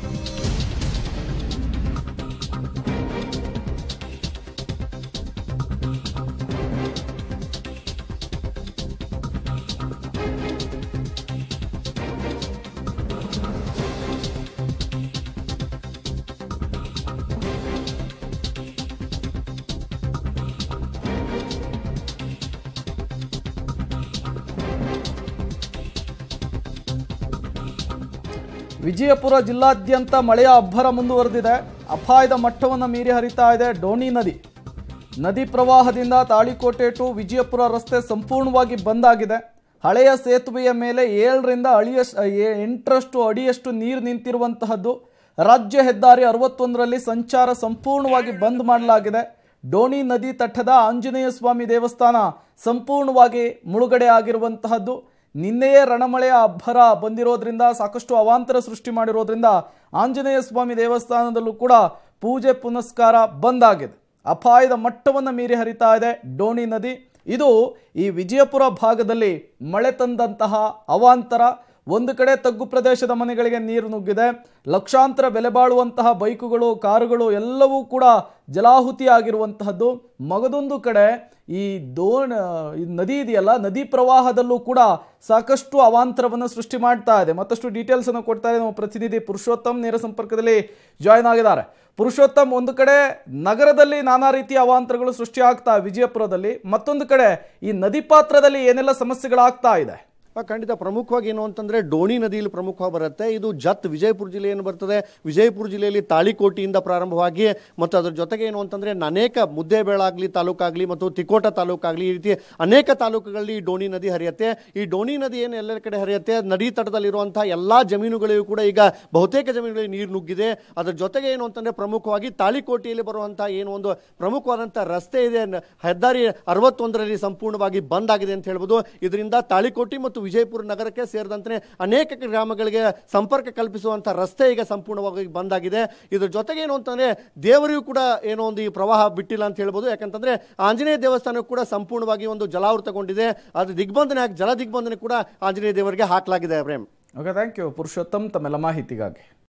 ವಿಜಯಪುರ ಜಿಲ್ಲಾದ್ಯಂತ ಮಳೆಯ ಅಬ್ಬರ ಮುಂದುವರೆದಿದೆ ಅಪಾಯದ ಮಟ್ಟವನ್ನು ಮೀರಿ ಹರಿತಾ ಇದೆ ಡೋಣಿ ನದಿ ನದಿ ಪ್ರವಾಹದಿಂದ ತಾಳಿಕೋಟೆ ಟು ವಿಜಯಪುರ ರಸ್ತೆ ಸಂಪೂರ್ಣವಾಗಿ ಬಂದ್ ಆಗಿದೆ ಹಳೆಯ ಸೇತುವೆಯ ಮೇಲೆ ಏಳರಿಂದ ಅಳಿಯಸ್ ಏ- ಎಂಟರಷ್ಟು ಅಡಿಯಷ್ಟು ನೀರು ನಿಂತಿರುವಂತಹದ್ದು ರಾಜ್ಯ ಹೆದ್ದಾರಿ ಅರವತ್ತೊಂದರಲ್ಲಿ ಸಂಚಾರ ಸಂಪೂರ್ಣವಾಗಿ ಬಂದ್ ಮಾಡಲಾಗಿದೆ ಡೋಣಿ ನದಿ ತಟ್ಟದ ಆಂಜನೇಯ ಸ್ವಾಮಿ ದೇವಸ್ಥಾನ ಸಂಪೂರ್ಣವಾಗಿ ಮುಳುಗಡೆ ಆಗಿರುವಂತಹದ್ದು ನಿನ್ನೆಯೇ ರಣಮಳೆಯ ಅಬ್ಬರ ಬಂದಿರೋದ್ರಿಂದ ಸಾಕಷ್ಟು ಅವಾಂತರ ಸೃಷ್ಟಿ ಮಾಡಿರೋದ್ರಿಂದ ಆಂಜನೇಯ ಸ್ವಾಮಿ ದೇವಸ್ಥಾನದಲ್ಲೂ ಕೂಡ ಪೂಜೆ ಪುನಸ್ಕಾರ ಬಂದ್ ಆಗಿದೆ ಅಪಾಯದ ಮಟ್ಟವನ್ನು ಮೀರಿ ಹರಿತಾ ಇದೆ ಡೋಣಿ ನದಿ ಇದು ಈ ವಿಜಯಪುರ ಭಾಗದಲ್ಲಿ ಮಳೆ ತಂದಂತಹ ಅವಾಂತರ ಒಂದು ಕಡೆ ತಗ್ಗು ಪ್ರದೇಶದ ಮನೆಗಳಿಗೆ ನೀರು ನುಗ್ಗಿದೆ ಲಕ್ಷಾಂತರ ಬೆಲೆ ಬಾಳುವಂತಹ ಬೈಕುಗಳು ಕಾರುಗಳು ಎಲ್ಲವೂ ಕೂಡ ಜಲಾಹುತಿ ಆಗಿರುವಂತಹದ್ದು ಮಗದೊಂದು ಕಡೆ ಈ ದೋಣ ಈ ನದಿ ಇದೆಯಲ್ಲ ನದಿ ಪ್ರವಾಹದಲ್ಲೂ ಕೂಡ ಸಾಕಷ್ಟು ಅವಾಂತರವನ್ನು ಸೃಷ್ಟಿ ಮಾಡ್ತಾ ಇದೆ ಮತ್ತಷ್ಟು ಡೀಟೇಲ್ಸ್ ಅನ್ನು ಕೊಡ್ತಾ ಇದೆ ನಮ್ಮ ಪ್ರತಿನಿಧಿ ಪುರುಷೋತ್ತಮ್ ನೇರ ಸಂಪರ್ಕದಲ್ಲಿ ಜಾಯ್ನ್ ಆಗಿದ್ದಾರೆ ಪುರುಷೋತ್ತಮ್ ಒಂದು ಕಡೆ ನಗರದಲ್ಲಿ ನಾನಾ ರೀತಿಯ ಅವಾಂತರಗಳು ಸೃಷ್ಟಿ ಆಗ್ತಾ ವಿಜಯಪುರದಲ್ಲಿ ಮತ್ತೊಂದು ಕಡೆ ಈ ನದಿ ಪಾತ್ರದಲ್ಲಿ ಏನೆಲ್ಲ ಸಮಸ್ಯೆಗಳಾಗ್ತಾ ಇದೆ ಆ, ಖಂಡಿತ ಪ್ರಮುಖವಾಗಿ ಏನು ಅಂತಂದ್ರೆ ಡೋಣಿ ನದಿಯಲ್ಲಿ ಪ್ರಮುಖವಾಗಿ ಬರುತ್ತೆ ಇದು ಜತ್ ವಿಜಯಪುರ ಜಿಲ್ಲೆ ಏನು ಬರ್ತದೆ ವಿಜಯಪುರ ಜಿಲ್ಲೆಯಲ್ಲಿ ತಾಳಿಕೋಟೆಯಿಂದ ಪ್ರಾರಂಭವಾಗಿ ಮತ್ತು ಅದ್ರ ಜೊತೆಗೆ ಏನು ಅಂತಂದ್ರೆ ಅನೇಕ ಮುದ್ದೇಬೇಳಾಗ್ಲಿ ತಾಲೂಕಾಗ್ಲಿ ಮತ್ತು ತಿಕೋಟ ತಾಲೂಕಾಗ್ಲಿ ಈ ರೀತಿ ಅನೇಕ ತಾಲೂಕುಗಳಲ್ಲಿ ಈ ಡೋಣಿ ನದಿ ಹರಿಯುತ್ತೆ ಈ ಡೋಣಿ ನದಿ ಏನು ಎಲ್ಲ ಕಡೆ ಹರಿಯುತ್ತೆ ನದಿ ತಟದಲ್ಲಿರುವಂತಹ ಎಲ್ಲಾ ಜಮೀನುಗಳಿಗೂ ಕೂಡ ಈಗ ಬಹುತೇಕ ಜಮೀನುಗಳಿಗೆ ನೀರು ನುಗ್ಗಿದೆ ಅದ್ರ ಜೊತೆಗೆ ಏನು ಅಂತಂದ್ರೆ ಪ್ರಮುಖವಾಗಿ ತಾಳಿಕೋಟೆಯಲ್ಲಿ ಬರುವಂತಹ ಏನು ಒಂದು ಪ್ರಮುಖವಾದಂತಹ ರಸ್ತೆ ಇದೆ ನ- ಹೆದ್ದಾರಿ ಅರವತ್ತೊಂದರಲ್ಲಿ ಸಂಪೂರ್ಣವಾಗಿ ಬಂದ್ ಆಗಿದೆ ಅಂತ ಹೇಳ್ಬೋದು ಇದರಿಂದ ತಾಳಿಕೋಟೆ ಮತ್ತು ವಿಜಯಪುರ ನಗರಕ್ಕೆ ಸೇರಿದಂತೆ ಅನೇಕ ಗ್ರಾಮಗಳಿಗೆ ಸಂಪರ್ಕ ಕಲ್ಪಿಸುವಂತ ರಸ್ತೆ ಈಗ ಸಂಪೂರ್ಣವಾಗಿ ಬಂದ್ ಆಗಿದೆ ಇದ್ರ ಜೊತೆಗೆ ಏನು ಅಂತಂದ್ರೆ ದೇವರಿಗೂ ಕೂಡ ಏನೋ ಒಂದು ಈ ಪ್ರವಾಹ ಬಿಟ್ಟಿಲ್ಲ ಅಂತ ಹೇಳ್ಬೋದು ಯಾಕಂತಂದ್ರೆ ಆಂಜನೇಯ ದೇವಸ್ಥಾನ ಕೂಡ ಸಂಪೂರ್ಣವಾಗಿ ಒಂದು ಜಲಾವೃತಗೊಂಡಿದೆ ಅದು ದಿಗ್ಬಂಧನೆ ಆಗಿ ಜಲ ದಿಗ್ಬಂಧನೆ ಕೂಡ ಆಂಜನೇಯ ದೇವರಿಗೆ ಹಾಕಲಾಗಿದೆ Prem okay thank you Purushottam ತಮ್ಮೆಲ್ಲ ಮಾಹಿತಿಗಾಗಿ